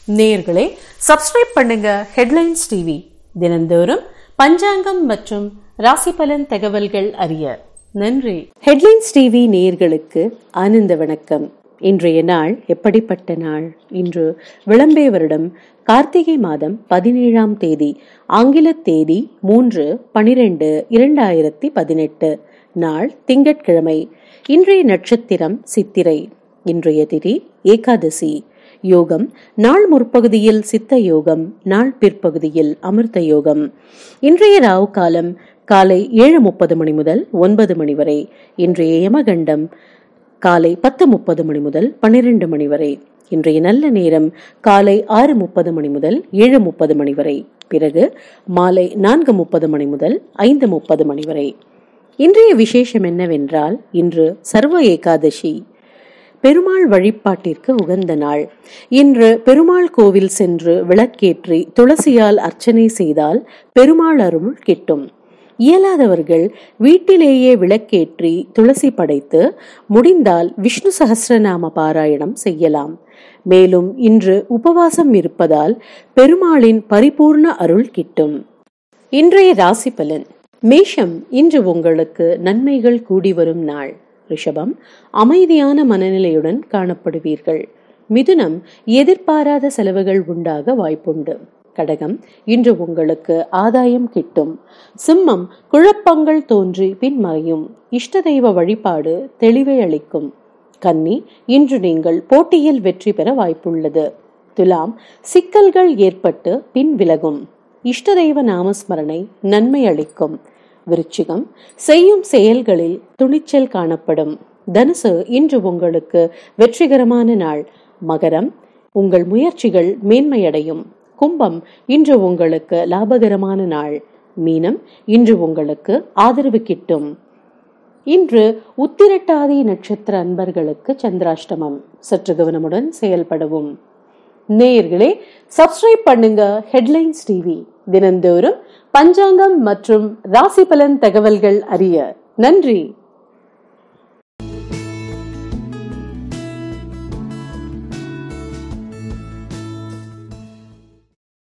நேயர்களே சப்ஸ்கிரைப் பண்ணுங்க headlines TV தினந்தோறும் பஞ்சாங்கம் மற்றும் ராசி பலன் தகவல்கள் அறிய நன்றி ஹெட்லைன்ஸ் டிவி நேயர்களுக்கு ஆனந்த வணக்கம் இன்றைய நாள் எப்படிப்பட்ட நாள் இன்று விளம்பே வருடம் கார்த்திகை மாதம் பதினேழாம் தேதி ஆங்கில தேதி மூன்று பனிரெண்டு இரண்டாயிரத்தி பதினெட்டு நாள் திங்கட்கிழமை இன்றைய நட்சத்திரம் சித்திரை இன்றைய திதி ஏகாதசி யோகம் நாள் முற்பகுதியில் சித்த யோகம் நாள் பிற்பகுதியில் அமிர்த யோகம் இன்றைய ராவு காலம் காலை ஏழு முப்பது மணி முதல் ஒன்பது மணி வரை இன்றைய யமகண்டம் காலை பத்து முப்பது மணி முதல் பன்னிரண்டு மணி வரை இன்றைய நல்ல நேரம் காலை ஆறு முப்பது மணி முதல் ஏழு முப்பது மணி வரை பிறகு மாலை நான்கு முப்பது மணி முதல் ஐந்து முப்பது மணி வரை இன்றைய விசேஷம் என்னவென்றால் இன்று சர்வ ஏகாதசி பெருமாள் வழிபாட்டிற்கு உகந்த நாள் இன்று பெருமாள் கோவில் சென்று விளக்கேற்றி துளசியால் அர்ச்சனை செய்தால் பெருமாள் அருள் கிட்டும் இயலாதவர்கள் வீட்டிலேயே விளக்கேற்றி துளசி படைத்து முடிந்தால் விஷ்ணு சகஸ்ரநாம பாராயணம் செய்யலாம் மேலும் இன்று உபவாசம் இருப்பதால் பெருமாளின் பரிபூர்ண அருள் கிட்டும் இன்றைய ராசி பலன் மேஷம் இன்று உங்களுக்கு நன்மைகள் கூடி வரும் நாள் ரிஷபம் அமைதியான மனநிலையுடன் காணப்படுவீர்கள் மிதுனம் எதிர்பாராத செலவுகள் உண்டாக வாய்ப்புண்டு கடகம் இன்று உங்களுக்கு ஆதாயம் கிட்டும் சிம்மம் குழப்பங்கள் தோன்றி பின்மறையும் இஷ்ட தெய்வ வழிபாடு தெளிவை அளிக்கும் கன்னி இன்று நீங்கள் போட்டியில் வெற்றி பெற வாய்ப்புள்ளது துலாம் சிக்கல்கள் ஏற்பட்டு பின் விலகும் இஷ்ட தெய்வ நாமஸ்மரணை நன்மை அளிக்கும் விருச்சிகம் செய்யும் செயல்களில் துணிச்சல் காணப்படும் தனுசு இன்று உங்களுக்கு வெற்றிகரமான நாள் மகரம் உங்கள் முயற்சிகள் மேன்மையடையும் கும்பம் இன்று உங்களுக்கு லாபகரமான நாள் மீனம் இன்று உங்களுக்கு ஆதரவு கிட்டும் இன்று உத்திரட்டாதி நட்சத்திர அன்பர்களுக்கு சந்திராஷ்டமம் சற்று கவனமுடன் செயல்படவும் நேயர்களே சப்ஸ்கிரைப் பண்ணுங்க ஹெட்லைன்ஸ் டிவி தினந்தோறும் பஞ்சாங்கம் மற்றும் ராசி பலன் தகவல்கள் அறிய நன்றி